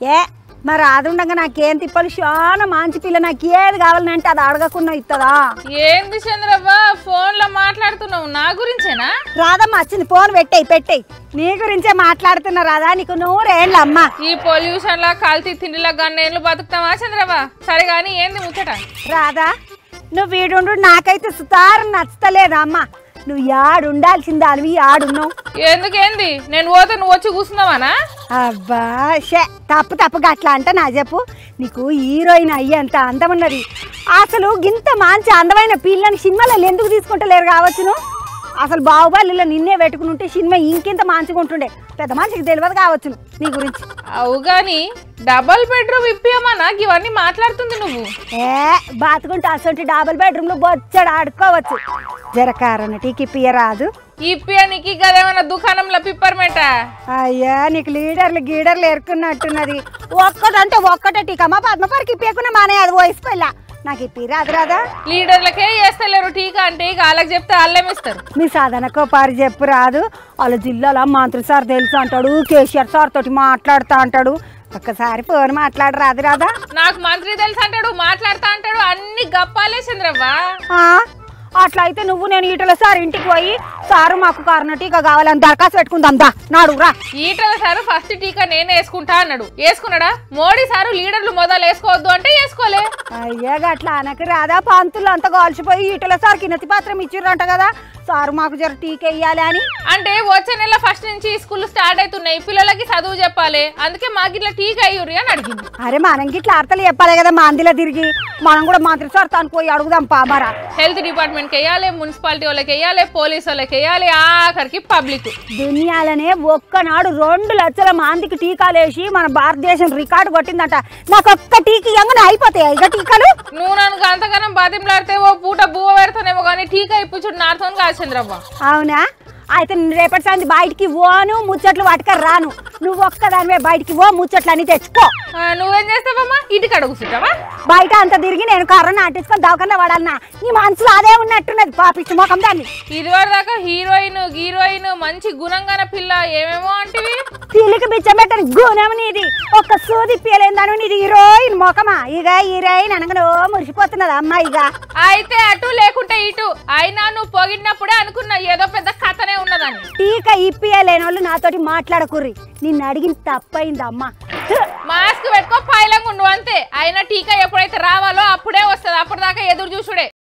ఏ మరి అది ఉండగా నాకేం తిప్పాలి చాలా మంచి పిల్ల నాకు ఏది కావాలంటే అది అడగకుండా ఇస్తుందా ఏంది చంద్రవ్వ ఫోన్ లో మాట్లాడుతున్నావు నా గురించేనా రాదమ్మా వచ్చింది ఫోన్ పెట్టేయి పెట్టేయి నీ గురించే మాట్లాడుతున్నా రాదా నీకు నూరేళ్ళ అమ్మా ఈ పొల్యూషన్ లా కల్తీ తిండిలా గన్నేళ్ళు బతుకుతావా చంద్రవ్వ సరే గాని ఏంది ముచ్చట రాదా నువ్వు వీడుండు నాకైతే సుతారం నచ్చతలేదా అమ్మా నువ్వు యాడు ఉండాల్సింది అవి యాడున్నావు ఎందుకేంది నేను పోతే నువ్వు వచ్చి కూర్చున్నావానా అబ్బా షే తప్పు తప్పుగా అట్లా అంట నా చెప్పు నీకు హీరోయిన్ అయ్యేంత అందం ఉన్నది అసలు గింత మంచి అందమైన పిల్లని సినిమాలలో ఎందుకు తీసుకుంటలేరు కావచ్చును అసలు బాహుబలిలో నిన్నే పెట్టుకుని ఉంటే సినిమా ఇంకింత మంచిగా ఉంటుండే పెద్ద మనిషికి తెలియదు కావచ్చు నీ గురించి అవు గాని డబల్ బెడ్రూమ్ ఇప్పియమన్నా ఇవన్నీ మాట్లాడుతుంది నువ్వు ఏ బాతుకుంటే అసలు డబుల్ బెడ్రూమ్లో బొచ్చడు ఆడుకోవచ్చు జరకారన్న టీకి పియరాదు ఇప్పియనికి గదేమన్నా దుకాణంలో పిప్పర్మెంటా అయ్యా నీకు లీడర్లు గీడర్లు ఎరుకున్నట్టున్నది ఒక్కటంటే ఒక్కటే టీకమ్మా పద్మపరికి ఇప్పకుండా మానే అది వయసు పిల్ల నాకు ఇప్పి రాదు రాదా లీడర్లకే చేస్తలేరు టీకా అంటే ఇక వాళ్ళకి చెప్తే అల్లం ఇస్తారు మీ సాధనకో పారి చెప్పు రాదు వాళ్ళ జిల్లాలో మంత్రి సార్ తెలుసు అంటాడు కేసీఆర్ సార్ తోటి మాట్లాడుతా అంటాడు ఒక్కసారి ఫోన్ మాట్లాడు రాదు రాదా నాకు మంత్రి తెలుసు అంటాడు మాట్లాడుతా అంటాడు అన్ని గప్పాలే చంద్రవ్వ ఆ, అట్లా అయితే నువ్వు నేను ఈటల సార్ ఇంటికి పోయి సారు మాకు కారణ టీకా కావాలని దరఖాస్తు పెట్టుకుందాం దా నాడు రా ఈటల సారు ఫస్ట్ టీకా నేనే వేసుకుంటా అన్నాడు వేసుకున్నాడా మోడీ సారు లీడర్లు మొదలు వేసుకోవద్దు అంటే వేసుకోలే అయ్యా అట్లా అనకు రాదా పంతులు అంతా కాల్చిపోయి ఈటల సార్ కినతి పాత్రం ఇచ్చిర్రంట కదా సారు మాకు జర టీకా ఇయ్యాలి అని అంటే వచ్చే నెల ఫస్ట్ నుంచి స్కూల్ స్టార్ట్ అవుతున్నాయి పిల్లలకి చదువు చెప్పాలి అందుకే మాకు ఇట్లా టీకా అయ్యుర్రి అని అడిగింది అరే మనం గిట్లా అర్థాలు చెప్పాలి కదా మా అందిలో తిరిగి మనం కూడా మంత్రి సార్ తాను పోయి అడుగుదాం పామరా హెల్త్ డిపార్ట్మెంట్కి వేయాలి మున్సిపాలిటీ వాళ్ళకి వేయాలి పోలీస్ వాళ్ళకి వేయాలి ఆఖరికి పబ్లిక్ దునియాలనే ఒక్కనాడు రెండు లక్షల మందికి టీకాలు వేసి మన భారతదేశం రికార్డు కొట్టిందంట నాకు ఒక్క టీకా ఇవ్వగానే అయిపోతాయి ఇక టీకాలు నువ్వు నన్ను అంతగానం బాతింలాడితే ఓ పూట బువ్వ పెడతానేమో కానీ టీకా ఇప్పించుడు నాతో కాదు చంద్రవ్వ అవునా అయితే నేను రేపటి సంది బయటికి ఓను ముచ్చట్లు పట్టుక రాను నువ్వు ఒక్కదానివే బయటికి ఓ ముచ్చట్లు అని తెచ్చుకో ఆ, నువ్వేం చేస్తావమ్మా ఇంటికి అడుగుతుంటావా బయట అంత తిరిగి నేను కర్రను అట్టించుకొని దవకన్నా వాడాలన్నా నీ మనసులో అదే ఉన్నట్టున్నది పాపిచ్చి ముఖం దాన్ని ఇదివరదాకా హీరోయిన్ హీరోయిన్ మంచి గుణంగాన పిల్ల ఏమేమో అంటివి పిల్లికి బిచ్చబెట్టని గుణం నీది ఒక్క సూది పీలేందాను నీది హీరోయిన్ ముఖమా ఇక హీరోయిన్ అనగానే ఓ మురిసిపోతున్నది అమ్మ ఇక అయితే అటు లేకుంటే ఇటు అయినా నువ్వు పొగిడినప్పుడే అనుకున్నా ఏదో పెద్ద కథనే ఉన్నదని టీకా ఇప్పియలేని వాళ్ళు నాతోటి మాట్లాడకుర్రి నిన్ను అడిగిన తప్పైంది అమ్మ మాస్క్ పెట్టుకో పైలంగా ఉండు అంతే అయినా టీకా ఎప్పుడైతే రావాలో అప్పుడే వస్తుంది అప్పటిదాకా ఎదురు చూసుడే